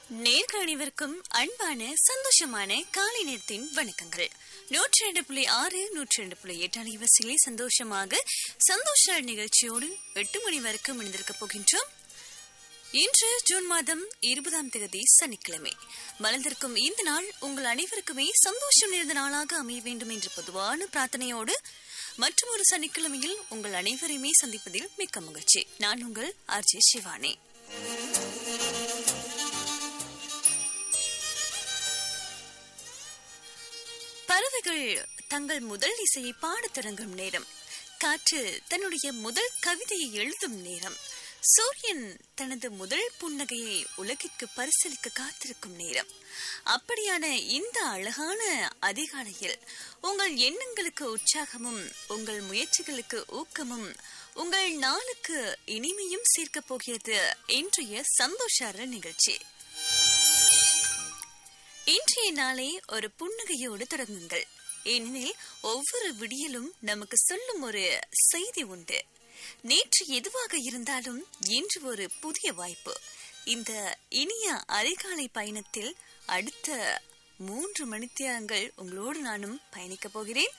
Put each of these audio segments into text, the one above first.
நேர்கள் அனைவருக்கும் அன்பான சந்தோஷமான காலை நேரத்தின் வணக்கங்கள் நூற்றி ரெண்டு புள்ளி ஆறு நூற்றி ரெண்டு புள்ளி எட்டு அலைவரிசையிலே சந்தோஷமாக சந்தோஷ நிகழ்ச்சியோடு எட்டு மணி வரைக்கும் இணைந்திருக்க போகின்றோம் இன்று ஜூன் மாதம் இருபதாம் தேதி சனிக்கிழமை மலர்ந்திருக்கும் இந்த நாள் உங்கள் அனைவருக்குமே சந்தோஷம் நிறைந்த நாளாக அமைய வேண்டும் என்ற பொதுவான பிரார்த்தனையோடு மற்றும் ஒரு சனிக்கிழமையில் உங்கள் அனைவரையுமே சந்திப்பதில் மிக்க மகிழ்ச்சி நான் உங்கள் ஆர்ஜே சிவானி பறவைகள் தங்கள் முதல் இசையை பாடத் தொடங்கும் நேரம் காற்று தன்னுடைய முதல் கவிதையை எழுதும் நேரம் சூரியன் தனது முதல் புன்னகையை உலகிற்கு பரிசளிக்க காத்திருக்கும் நேரம் அப்படியான இந்த அழகான அதிகாலையில் உங்கள் எண்ணங்களுக்கு உற்சாகமும் உங்கள் முயற்சிகளுக்கு ஊக்கமும் உங்கள் நாளுக்கு இனிமையும் சேர்க்கப் போகிறது இன்றைய சந்தோஷார நிகழ்ச்சி இன்றைய நாளை ஒரு புன்னகையோடு தொடங்குங்கள் ஏனெனில் ஒவ்வொரு விடியலும் நமக்கு சொல்லும் ஒரு செய்தி உண்டு நேற்று எதுவாக இருந்தாலும் இன்று ஒரு புதிய வாய்ப்பு இந்த இனிய அதிகாலை பயணத்தில் அடுத்த மூன்று மணித்தியாரங்கள் உங்களோடு நானும் பயணிக்கப் போகிறேன்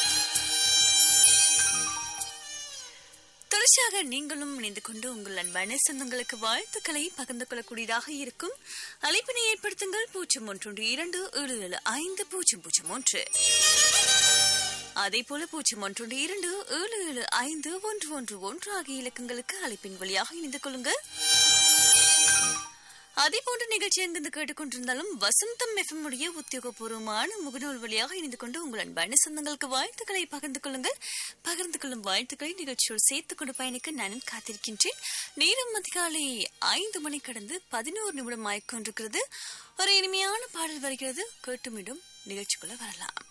தொடர்ச்சியாக நீங்களும் இணைந்து கொண்டு உங்கள் அன்பான சொந்தங்களுக்கு வாழ்த்துக்களை பகிர்ந்து கொள்ளக்கூடியதாக இருக்கும் அழைப்பினை ஏற்படுத்துங்கள் பூஜ்ஜியம் ஒன்று இரண்டு ஏழு ஏழு ஐந்து பூஜ்ஜியம் பூஜ்ஜியம் ஒன்று அதே போல பூஜ்ஜியம் ஒன்று இரண்டு ஏழு ஏழு ஐந்து ஒன்று ஒன்று ஒன்று ஆகிய இலக்கங்களுக்கு அழைப்பின் வழியாக இணைந்து கொள்ளுங்கள் அதே போன்ற நிகழ்ச்சி எங்கிருந்து கேட்டுக்கொண்டிருந்தாலும் வசந்தம் எஃப்எம் உடைய உத்தியோகபூர்வமான முகநூல் வழியாக இணைந்து கொண்டு உங்கள் அன்பான சொந்தங்களுக்கு வாழ்த்துக்களை பகிர்ந்து கொள்ளுங்கள் பகிர்ந்து கொள்ளும் வாழ்த்துக்களை நிகழ்ச்சியோடு சேர்த்துக் கொண்டு பயணிக்க நானும் காத்திருக்கின்றேன் நேரம் அதிகாலை ஐந்து மணி கடந்து பதினோரு நிமிடம் ஆய்க்கொண்டிருக்கிறது ஒரு இனிமையான பாடல் வருகிறது கேட்டுமிடும் நிகழ்ச்சிக்குள்ள வரலாம்